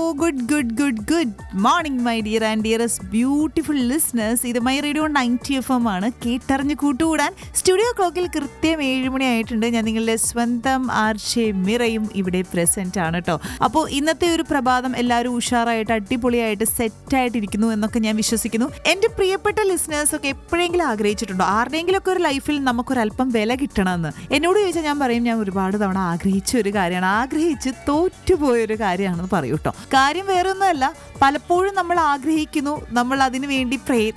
good good good good morning my dear and dearest beautiful listeners ഇത് my radio ninety F M ആണ് കേട്ടറിഞ്ഞ് കൂട്ടുകൂടാൻ studio ക്ലോക്കിൽ കൃത്യം ഏഴ് മണി ആയിട്ടുണ്ട് ഞാൻ നിങ്ങളുടെ സ്വന്തം ആർഷെ മിറയും ഇവിടെ പ്രസന്റ് ആണ് കേട്ടോ അപ്പോൾ ഇന്നത്തെ ഒരു പ്രഭാതം എല്ലാവരും ഉഷാറായിട്ട് അടിപൊളിയായിട്ട് സെറ്റായിട്ടിരിക്കുന്നു എന്നൊക്കെ ഞാൻ വിശ്വസിക്കുന്നു എൻ്റെ പ്രിയപ്പെട്ട ലിസ്ണേഴ്സ് ഒക്കെ എപ്പോഴെങ്കിലും ആഗ്രഹിച്ചിട്ടുണ്ടോ ആരുടെയെങ്കിലും ഒക്കെ ഒരു ലൈഫിൽ നമുക്കൊരല്പം വില കിട്ടണമെന്ന് എന്നോട് ചോദിച്ചാൽ ഞാൻ പറയും ഞാൻ ഒരുപാട് തവണ ആഗ്രഹിച്ച ഒരു കാര്യമാണ് ആഗ്രഹിച്ച് തോറ്റുപോയ ഒരു കാര്യമാണെന്ന് പറയൂ കേട്ടോ കാര്യം വേറെ ഒന്നുമല്ല പലപ്പോഴും നമ്മൾ ആഗ്രഹിക്കുന്നു നമ്മൾ അതിനു വേണ്ടി പ്രയത്നം